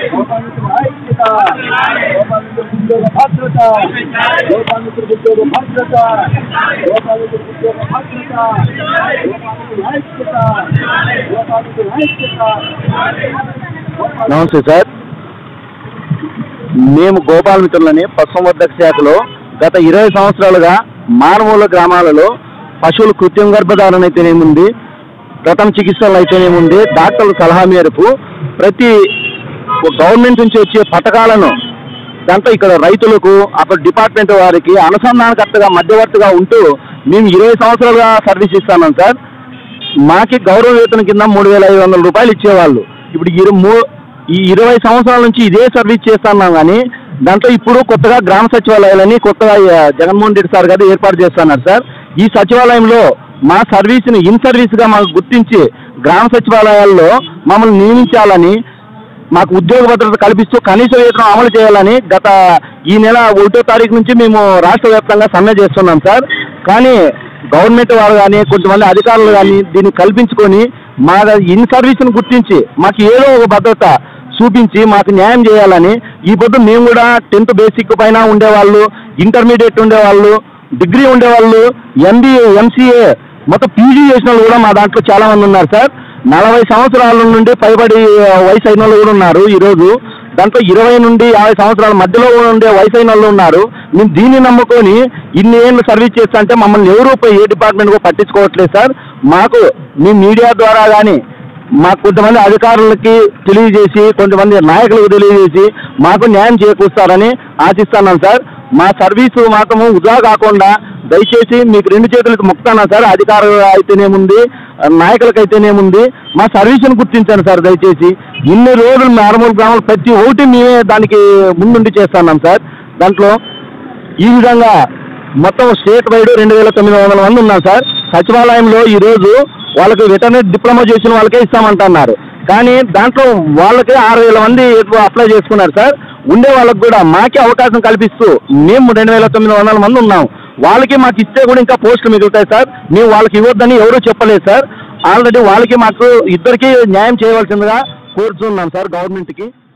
గోపాలమిత్రుల ఐక్యత గోపాలమిత్రుల ఉద్యోగ భద్రత గోపాలమిత్రుల ఉద్యోగ భద్రత గోపాలమిత్రుల ఉద్యోగ భద్రత గోపాలమిత్రుల ఐక్యత గోపాలమిత్రుల ఐక్యత నమస్తే సార్ మేము గోపాల మిత్రులని పశుసంవర్ధక శాఖలో గత ఇరవై సంవత్సరాలుగా మారుమూల గ్రామాలలో పశువులు కృత్రిమ గర్భధారణ అయితేనేముంది ప్రథమ చికిత్సలు అయితేనేముంది డాక్టర్ల సలహా మేరకు ప్రతి గవర్నమెంట్ నుంచి వచ్చే పథకాలను దాంట్లో ఇక్కడ రైతులకు అక్కడ డిపార్ట్మెంట్ వారికి అనుసంధానకర్తగా మధ్యవర్తిగా ఉంటూ మేము ఇరవై సంవత్సరాలుగా సర్వీస్ ఇస్తున్నాం సార్ మాకి గౌరవ వేతనం కింద మూడు వేల ఐదు వందల రూపాయలు ఇచ్చేవాళ్ళు ఇప్పుడు ఇరు మూ ఈ ఇరవై సంవత్సరాల నుంచి ఇదే సర్వీస్ చేస్తున్నాం కానీ దాంట్లో ఇప్పుడు కొత్తగా గ్రామ సచివాలయాలని కొత్తగా ఆ, జగన్మోహన్ రెడ్డి సార్ గారు ఏర్పాటు చేస్తున్నారు సార్ ఈ సచివాలయంలో మా సర్వీస్ని ఇన్ సర్వీస్గా మాకు గుర్తించి గ్రామ సచివాలయాల్లో మమ్మల్ని నియమించాలని మాకు ఉద్యోగ భద్రత కల్పిస్తూ కనీస వేతనం అమలు చేయాలని గత ఈ నెల ఒకటో తారీఖు నుంచి మేము రాష్ట్ర వ్యాప్తంగా సమ్మె చేస్తున్నాం సార్ కానీ గవర్నమెంట్ వారు కానీ కొంతమంది అధికారులు కానీ దీన్ని కల్పించుకొని మా ఇన్ సర్వీస్ను గుర్తించి మాకు ఏదో ఒక భద్రత చూపించి మాకు న్యాయం చేయాలని ఈ పొద్దు మేము కూడా టెన్త్ బేసిక్ పైన ఉండేవాళ్ళు ఇంటర్మీడియట్ ఉండేవాళ్ళు డిగ్రీ ఉండేవాళ్ళు ఎంబీఏ ఎంసీఏ మొత్తం పీజీ చేసిన వాళ్ళు కూడా మా దాంట్లో చాలా మంది ఉన్నారు సార్ నలభై సంవత్సరాల నుండి పైబడి ఆ, వయసు అయిన వాళ్ళు కూడా ఉన్నారు ఈరోజు దాంట్లో ఇరవై నుండి యాభై సంవత్సరాల మధ్యలో ఉండే వయసు అయిన వాళ్ళు ఉన్నారు మేము దీన్ని నమ్ముకొని ఇన్ని ఏళ్ళు సర్వీస్ చేస్తా అంటే మమ్మల్ని ఎవరు పోయి ఏ డిపార్ట్మెంట్ కూడా పట్టించుకోవట్లేదు సార్ మాకు మీ మీడియా ద్వారా కానీ మాకు కొంతమంది అధికారులకి తెలియజేసి కొంతమంది నాయకులకు తెలియజేసి మాకు న్యాయం చేకూరుస్తారని ఆశిస్తున్నాను సార్ మా సర్వీసు మాత్రము వృధా కాకుండా దయచేసి మీకు రెండు చేతులకు మొక్కుతాను సార్ అధికారులు అయితేనేముంది నాయకులకు అయితేనేముంది మా సర్వీసును గుర్తించాను సార్ దయచేసి ఇన్ని రోజులు మారుమూల గ్రామాలు ప్రతి ఒకటి మేమే దానికి ముందుండి చేస్తున్నాం సార్ దాంట్లో ఈ విధంగా మొత్తం స్టేట్ వైడ్ రెండు వేల తొమ్మిది వందల మంది ఉన్నారు సార్ సచివాలయంలో ఈరోజు వాళ్ళకి వెటర్నరీ డిప్లొమా చేసిన వాళ్ళకే ఇస్తామంటున్నారు కానీ దాంట్లో వాళ్ళకే ఆరు వేల మంది ఎక్కువ అప్లై చేసుకున్నారు సార్ ఉండే వాళ్ళకి కూడా మాకే అవకాశం కల్పిస్తూ మేము రెండు వేల తొమ్మిది వందల మంది ఉన్నాం వాళ్ళకి మాకు ఇస్తే కూడా ఇంకా పోస్టులు మిగులుతాయి సార్ మేము వాళ్ళకి ఇవ్వద్దని ఎవరూ చెప్పలేదు సార్ ఆల్రెడీ వాళ్ళకి మాకు ఇద్దరికి న్యాయం చేయవలసిందిగా కోరుతున్నాం సార్ గవర్నమెంట్కి